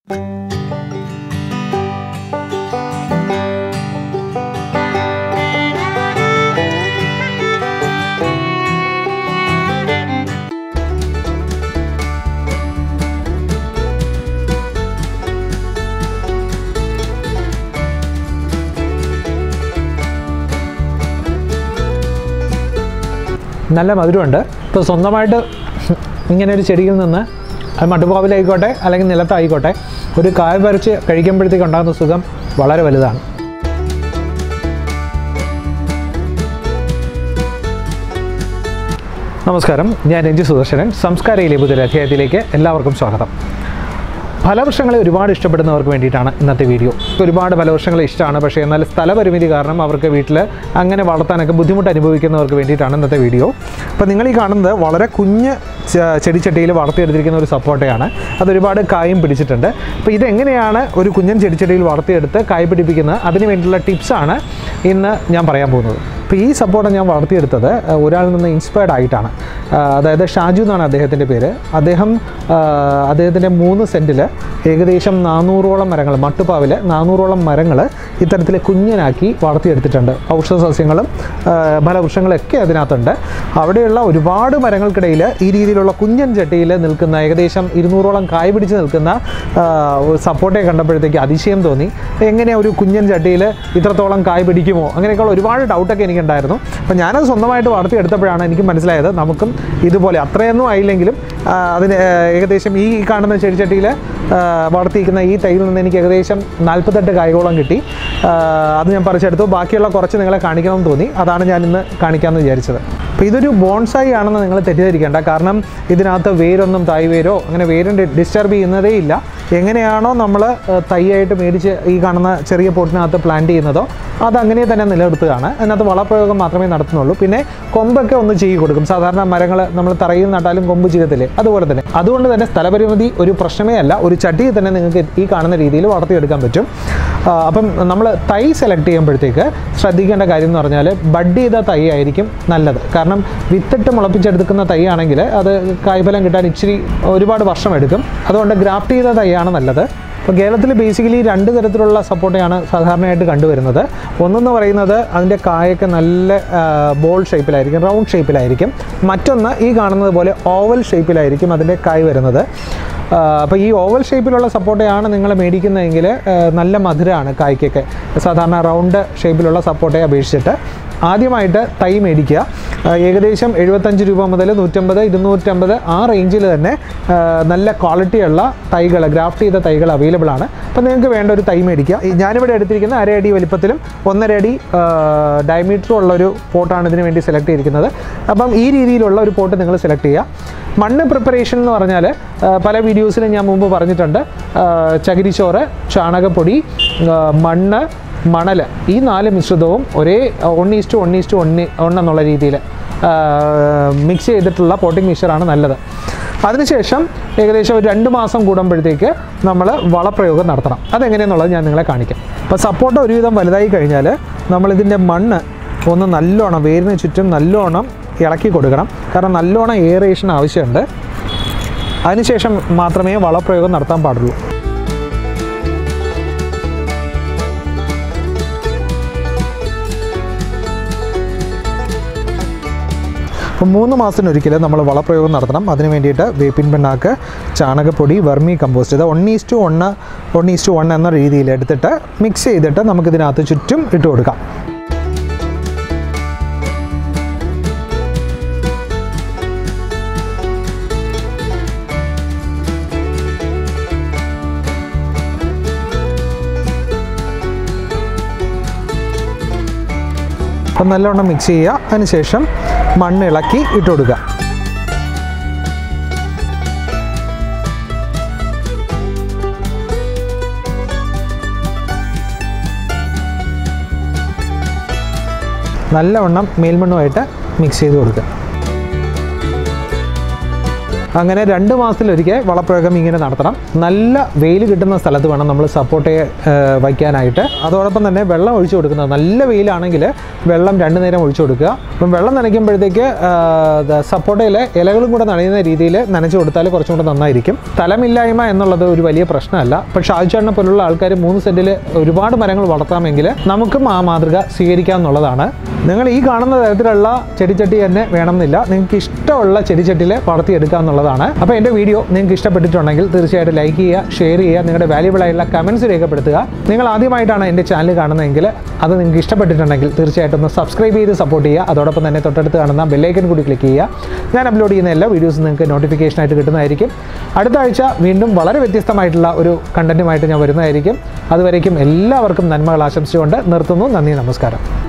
നല്ല മധുരമുണ്ട് ഇപ്പോൾ സ്വന്തമായിട്ട് ഇങ്ങനെ ഒരു ചെടിയിൽ നിന്ന് അത് മട്ടുപാവിലായിക്കോട്ടെ അല്ലെങ്കിൽ നിലത്തായിക്കോട്ടെ ഒരു കായ പറിച്ച് കഴിക്കുമ്പോഴത്തേക്ക് ഉണ്ടാകുന്ന സുഖം വളരെ വലുതാണ് നമസ്കാരം ഞാൻ രഞ്ജി സുദർശനൻ സംസ്കാരയിലെ പുതിയൊരു അധ്യായത്തിലേക്ക് എല്ലാവർക്കും സ്വാഗതം ഫലവൃക്ഷങ്ങളെ ഒരുപാട് ഇഷ്ടപ്പെടുന്നവർക്ക് വേണ്ടിയിട്ടാണ് ഇന്നത്തെ വീഡിയോ ഒരുപാട് ഫലവൃക്ഷങ്ങളെ ഇഷ്ടമാണ് പക്ഷേ എന്നാൽ സ്ഥലപരിമിതി കാരണം അവർക്ക് വീട്ടിൽ അങ്ങനെ വളർത്താനൊക്കെ ബുദ്ധിമുട്ട് അനുഭവിക്കുന്നവർക്ക് വേണ്ടിയിട്ടാണ് ഇന്നത്തെ വീഡിയോ അപ്പോൾ നിങ്ങൾ ഈ കാണുന്നത് വളരെ കുഞ്ഞ് ച- ചെടിച്ചട്ടിയിൽ വളർത്തിയെടുത്തിരിക്കുന്ന ഒരു സപ്പോർട്ടയാണ് അതൊരുപാട് കായും പിടിച്ചിട്ടുണ്ട് അപ്പോൾ ഇതെങ്ങനെയാണ് ഒരു കുഞ്ഞൻ ചെടിച്ചട്ടിയിൽ വളർത്തിയെടുത്ത് കായ് പിടിപ്പിക്കുന്നത് അതിന് വേണ്ടിയുള്ള ടിപ്സാണ് ഇന്ന് ഞാൻ പറയാൻ പോകുന്നത് അപ്പോൾ ഈ സപ്പോർട്ട് ഞാൻ വളർത്തിയെടുത്തത് ആ, ഒരാളിൽ നിന്ന് ഇൻസ്പയർഡ് ആയിട്ടാണ് ആ, അതായത് ഷാജു എന്നാണ് അദ്ദേഹത്തിൻ്റെ പേര് അദ്ദേഹം ആ, അദ്ദേഹത്തിൻ്റെ മൂന്ന് സെൻറ്റിൽ ഏകദേശം നാനൂറോളം മരങ്ങൾ മട്ടുപ്പാവിൽ നാനൂറോളം മരങ്ങൾ ഇത്തരത്തിൽ കുഞ്ഞനാക്കി വളർത്തിയെടുത്തിട്ടുണ്ട് ഔഷധ സസ്യങ്ങളും ആ, ഫലവൃക്ഷങ്ങളൊക്കെ അതിനകത്തുണ്ട് അവിടെയുള്ള ഒരുപാട് മരങ്ങൾക്കിടയിൽ ഈ രീതിയിലുള്ള കുഞ്ഞൻ ചട്ടിയിൽ നിൽക്കുന്ന ഏകദേശം ഇരുന്നൂറോളം കായ് പിടിച്ച് നിൽക്കുന്ന ആ, ഒരു സപ്പോർട്ടേ കണ്ടപ്പോഴത്തേക്ക് അതിശയം തോന്നി എങ്ങനെയാണ് ഒരു കുഞ്ഞൻ ചട്ടിയിൽ ഇത്രത്തോളം കായ് പിടിക്കുമോ അങ്ങനെയൊക്കെയുള്ള ഒരുപാട് ഡൗട്ടൊക്കെ എനിക്കുണ്ടായിരുന്നു അപ്പോൾ ഞാനത് സ്വന്തമായിട്ട് വളർത്തിയെടുത്തപ്പോഴാണ് എനിക്ക് മനസ്സിലായത് നമുക്കും ഇതുപോലെ അത്രയൊന്നും ആയില്ലെങ്കിലും ആ, അതിന് ആ, ഏകദേശം ഈ കാണുന്ന ചെടിച്ചട്ടിയിൽ വളർത്തിയിരിക്കുന്ന ഈ തൈയിൽ നിന്ന് എനിക്ക് ഏകദേശം നാൽപ്പത്തെട്ട് കായ്കളോളം കിട്ടി ആ, അത് ഞാൻ പറിച്ചെടുത്തു ബാക്കിയുള്ള കുറച്ച് നിങ്ങളെ കാണിക്കണമെന്ന് തോന്നി അതാണ് ഞാൻ ഇന്ന് കാണിക്കാമെന്ന് വിചാരിച്ചത് അപ്പോൾ ഇതൊരു ബോൺസായി ആണെന്ന് നിങ്ങൾ തെറ്റിദ്ധരിക്കേണ്ട കാരണം ഇതിനകത്ത് വേരൊന്നും തായ് വേരോ അങ്ങനെ വേരിൻ്റെ ഡിസ്റ്റർബ് ചെയ്യുന്നതേ ഇല്ല എങ്ങനെയാണോ നമ്മൾ തൈയായിട്ട് മേടിച്ച് ഈ കാണുന്ന ചെറിയ പോട്ടിനകത്ത് പ്ലാന്റ് ചെയ്യുന്നതോ അത് അങ്ങനെ തന്നെ നിലനിർത്തുകയാണ് അതിനകത്ത് വളപ്രയോഗം മാത്രമേ നടത്തുന്നുള്ളൂ പിന്നെ കൊമ്പൊക്കെ ഒന്ന് ചെയ്യി കൊടുക്കും സാധാരണ മരങ്ങൾ നമ്മൾ തറയിൽ നട്ടാലും കൊമ്പ് ചെയ്യത്തില്ലേ അതുപോലെ തന്നെ അതുകൊണ്ട് തന്നെ സ്ഥലപരിമിതി ഒരു പ്രശ്നമേ അല്ല ഒരു ചട്ടിയിൽ തന്നെ നിങ്ങൾക്ക് ഈ കാണുന്ന രീതിയിൽ വളർത്തിയെടുക്കാൻ പറ്റും ആ, അപ്പം നമ്മൾ തൈ സെലക്ട് ചെയ്യുമ്പോഴത്തേക്ക് ശ്രദ്ധിക്കേണ്ട കാര്യം എന്ന് പറഞ്ഞാൽ ബഡ് ചെയ്ത തൈ ആയിരിക്കും നല്ലത് കാരണം വിത്തിട്ട് മുളപ്പിച്ചെടുക്കുന്ന തൈ ആണെങ്കിൽ അത് കായ്ഫലം കിട്ടാൻ ഇച്ചിരി ഒരുപാട് വർഷം എടുക്കും അതുകൊണ്ട് ഗ്രാഫ്റ്റ് ചെയ്ത തൈയാണ് നല്ലത് അപ്പോൾ കേരളത്തിൽ ബേസിക്കലി രണ്ട് തരത്തിലുള്ള സപ്പോർട്ടയാണ് സാധാരണയായിട്ട് കണ്ടുവരുന്നത് ഒന്നെന്ന് പറയുന്നത് അതിൻ്റെ കായൊക്കെ നല്ല ബോൾ ഷേപ്പിലായിരിക്കും റൗണ്ട് ഷേപ്പിലായിരിക്കും മറ്റൊന്ന് ഈ കാണുന്നത് പോലെ ഓവൽ ഷേപ്പിലായിരിക്കും അതിൻ്റെ കായ് വരുന്നത് അപ്പോൾ ഈ ഓവൽ ഷേപ്പിലുള്ള സപ്പോർട്ടയാണ് നിങ്ങൾ മേടിക്കുന്നതെങ്കിൽ ആ, നല്ല മധുരമാണ് കായ്ക്കൊക്കെ സാധാരണ റൗണ്ട് ഷേപ്പിലുള്ള സപ്പോർട്ടയെ അപേക്ഷിച്ചിട്ട് ആദ്യമായിട്ട് തൈ മേടിക്കുക ആ, ഏകദേശം എഴുപത്തഞ്ച് രൂപ മുതൽ നൂറ്റമ്പത് ഇരുന്നൂറ്റമ്പത് ആ റേഞ്ചിൽ തന്നെ ആ, നല്ല ക്വാളിറ്റിയുള്ള തൈകൾ ഗ്രാഫ്റ്റ് ചെയ്ത തൈകൾ അവൈലബിൾ ആണ് അപ്പോൾ നിങ്ങൾക്ക് വേണ്ട ഒരു തൈ മേടിക്കുക ഈ ഞാനിവിടെ എടുത്തിരിക്കുന്ന അര അടി വലിപ്പത്തിലും ഒന്നര അടി ഡയമീറ്ററും ഉള്ളൊരു പോട്ടാണ് ഇതിന് വേണ്ടി സെലക്ട് ചെയ്തിരിക്കുന്നത് അപ്പം ഈ രീതിയിലുള്ള ഒരു പോട്ട് നിങ്ങൾ സെലക്ട് ചെയ്യുക മണ്ണ് പ്രിപ്പറേഷൻ എന്ന് പറഞ്ഞാൽ ആ, പല വീഡിയോസിലും ഞാൻ മുമ്പ് പറഞ്ഞിട്ടുണ്ട് ആ, ചകിരിച്ചോറ് ചാണകപ്പൊടി ആ, മണ്ണ് മണൽ ഈ നാല് മിശ്രിതവും ഒരേ one is to one is to one ഒന്നെന്നുള്ള രീതിയിൽ മിക്സ് ചെയ്തിട്ടുള്ള പോട്ടിംഗ് മിക്സറാണ് നല്ലത് അതിനുശേഷം ഏകദേശം ഒരു രണ്ട് മാസം കൂടുമ്പോഴത്തേക്ക് നമ്മൾ വളപ്രയോഗം നടത്തണം അതെങ്ങനെയെന്നുള്ളത് ഞാൻ നിങ്ങളെ കാണിക്കാം അപ്പോൾ സപ്പോർട്ട് ഒരുവിധം വലുതായി കഴിഞ്ഞാൽ നമ്മളിതിൻ്റെ മണ്ണ് ഒന്ന് നല്ലോണം വേരിന് ചുറ്റും നല്ലോണം ഇളക്കി കൊടുക്കണം കാരണം നല്ലോണം എയറേഷൻ ആവശ്യമുണ്ട് അതിനുശേഷം മാത്രമേ വളപ്രയോഗം നടത്താൻ പാടുള്ളൂ അപ്പോൾ മൂന്ന് മാസത്തിനൊരിക്കൽ നമ്മൾ വളപ്രയോഗം നടത്തണം അതിന് വേണ്ടിയിട്ട് വേപ്പിൻ പിണ്ണാക്ക് ചാണകപ്പൊടി വെർമി കമ്പോസ്റ്റ് ഇത് വൺ ഈസ് ടു ഒന്ന് വൺ ഈസ് ടു വൺ എന്ന രീതിയിൽ എടുത്തിട്ട് മിക്സ് ചെയ്തിട്ട് നമുക്കിതിനകത്ത് ചുറ്റും ഇട്ട് കൊടുക്കാം അപ്പം നല്ലവണ്ണം മിക്സ് ചെയ്യുക അതിനുശേഷം മണ്ണ് ഇളക്കി ഇട്ട് കൊടുക്കുക നല്ലവണ്ണം മേൽമണ്ണുമായിട്ട് മിക്സ് ചെയ്ത് കൊടുക്കുക അങ്ങനെ രണ്ട് മാസത്തിലൊരിക്കൽ വളപ്രയോഗം ഇങ്ങനെ നടത്തണം നല്ല വെയിൽ കിട്ടുന്ന സ്ഥലത്ത് വേണം നമ്മൾ സപ്പോർട്ടയെ വയ്ക്കാനായിട്ട് അതോടൊപ്പം തന്നെ വെള്ളം ഒഴിച്ചു കൊടുക്കുന്നത് നല്ല വെയിലാണെങ്കിൽ വെള്ളം രണ്ട് നേരം ഒഴിച്ചു കൊടുക്കുക അപ്പം വെള്ളം നനയ്ക്കുമ്പോഴത്തേക്ക് സപ്പോർട്ടയിലെ ഇലകളും കൂടെ നനയുന്ന രീതിയിൽ നനച്ചു കൊടുത്താൽ കുറച്ചും കൂടെ നന്നായിരിക്കും സ്ഥലമില്ലായ്മ എന്നുള്ളത് ഒരു വലിയ പ്രശ്നമല്ല പക്ഷേ ഷാജുചേട്ടനെ പോലുള്ള ആൾക്കാർ മൂന്ന് സെൻറ്റിൽ ഒരുപാട് മരങ്ങൾ വളർത്താമെങ്കിൽ നമുക്കും ആ മാതൃക സ്വീകരിക്കാമെന്നുള്ളതാണ് നിങ്ങൾ ഈ കാണുന്ന തരത്തിലുള്ള ചെടിച്ചട്ടി തന്നെ വേണമെന്നില്ല നിങ്ങൾക്ക് ഇഷ്ടമുള്ള ചെടിച്ചട്ടിയിൽ വളർത്തിയെടുക്കുക എന്നുള്ളതാണ് അപ്പോൾ എൻ്റെ വീഡിയോ നിങ്ങൾക്ക് ഇഷ്ടപ്പെട്ടിട്ടുണ്ടെങ്കിൽ തീർച്ചയായിട്ടും ലൈക്ക് ചെയ്യുക ഷെയർ ചെയ്യുക നിങ്ങളുടെ വാല്യുബിൾ ആയിട്ടുള്ള കമൻസ് രേഖപ്പെടുത്തുക നിങ്ങൾ ആദ്യമായിട്ടാണ് എൻ്റെ ചാനൽ കാണുന്നതെങ്കിൽ അത് നിങ്ങൾക്ക് ഇഷ്ടപ്പെട്ടിട്ടുണ്ടെങ്കിൽ തീർച്ചയായിട്ടും ഒന്ന് സബ്സ്ക്രൈബ് ചെയ്ത് സപ്പോർട്ട് ചെയ്യുക അതോടൊപ്പം തന്നെ തൊട്ടടുത്ത് കാണുന്ന ബെല്ലൈക്കൻ കൂടി ക്ലിക്ക് ചെയ്യുക ഞാൻ അപ്ലോഡ് ചെയ്യുന്ന എല്ലാ വീഡിയോസും നിങ്ങൾക്ക് നോട്ടിഫിക്കേഷനായിട്ട് കിട്ടുന്നതായിരിക്കും അടുത്ത ആഴ്ച വീണ്ടും വളരെ വ്യത്യസ്തമായിട്ടുള്ള ഒരു കണ്ടൻറ്റുമായിട്ട് ഞാൻ വരുന്നതായിരിക്കും അതുവരേക്കും എല്ലാവർക്കും നന്മകൾ ആശംസിച്ചുകൊണ്ട് നിർത്തുന്നു നന്ദി നമസ്കാരം